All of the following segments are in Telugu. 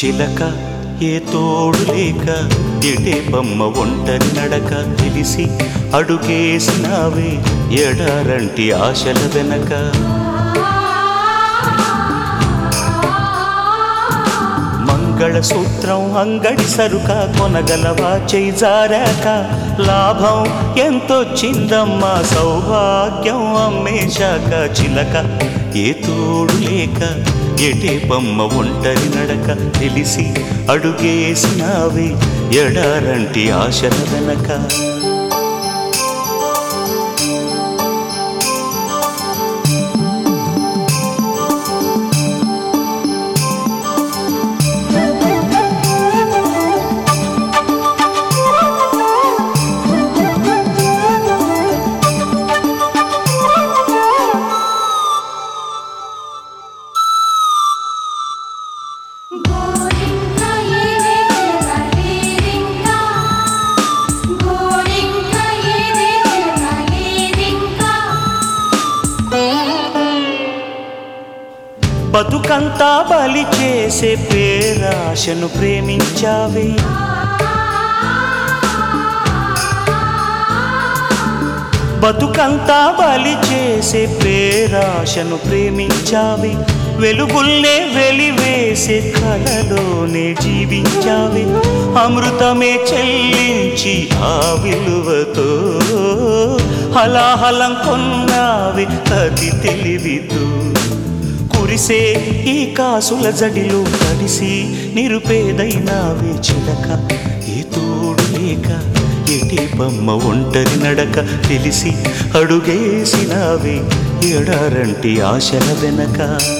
చిలక ఏ తోడు లేక ఎటే బొమ్మ ఒంటరి నడక తెలిసి అడుగేసినావే ఎడారంటి ఆశల వెనక మంగళసూత్రం అంగడి సరుక కొనగలవా చేయి జారాక లాభం ఎంతొచ్చిందమ్మా సౌభాగ్యం అమ్మేశాక చిలక ఏ తోడు లేక ఎటే బొమ్మ ఒంటరి నడక తెలిసి అడుగేసినావే ఎడారంటి ఆశల వెనక గోరింక ఏదేల లేరింక గోరింక ఏదేల లేరింక బతుకంతా బలి చేసే పేరాశను ప్రేమించావే బతుకంతా బలి చేసే పేరాశను ప్రేమించావే వెలుగుల్నే వెలివేసే కలలోనే జీవించావే అమృతమే చెల్లించి ఆ విలువతో హలాహలం కొన్నావే అతి తెలివితో కురిసే ఈ కాసుల జడిలో తడిసి నిరుపేదైనావే చిలక ఏ తోడు లేక ఎటి బొమ్మ ఒంటరి నడక తెలిసి అడుగేసినావే ఎడారంటి ఆశల వెనక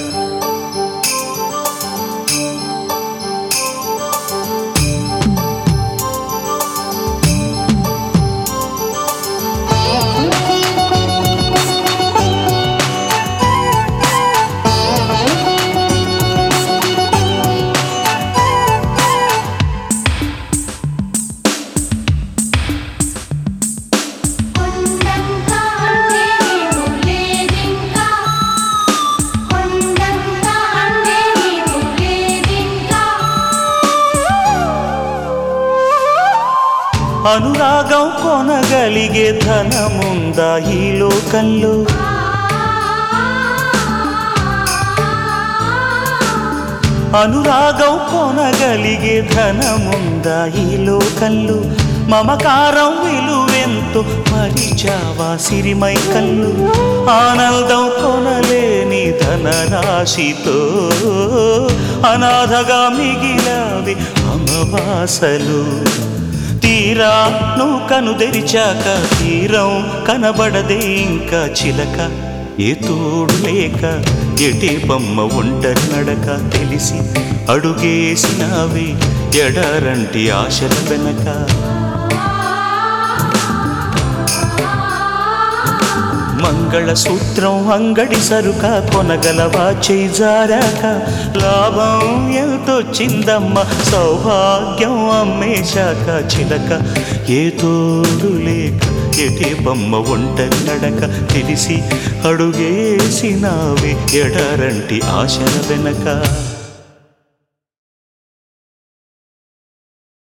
కొండంత అంటే నీవు లేరింక కొండంత అంటే నీవు లేరింక అనురాగం కొనగలిగే ధనముందా ఈ లోకంలో అనురాగం కొనగలిగే ధనముందా ఈ లోకంలో మమకారం విలువెంతో మరిచావా సిరిమై కళ్ళు ఆనందం కొనలేని ధనరాశితో అనాథగా మిగిలావి అమవాసలు తీరా నువ్వు కను తెరిచాక తీరం కనబడదే ఇంకా చిలక ఏ తోడు లేక ఎటే బొమ్మ ఒంటరి నడక తెలిసి అడుగేసినావే ఎడారంటి ఆశల వెనక మంగళసూత్రం అంగడి సరుక కొనగలవా చేయి జారాక లాభం ఎంతొచ్చిందమ్మ సౌభాగ్యం అమ్మేశాక చిలక ఏ తోడు లేక ఎటే బొమ్మ ఒంటరి నడక తెలిసి అడుగేసినావే ఎడారంటి ఆశల వెనక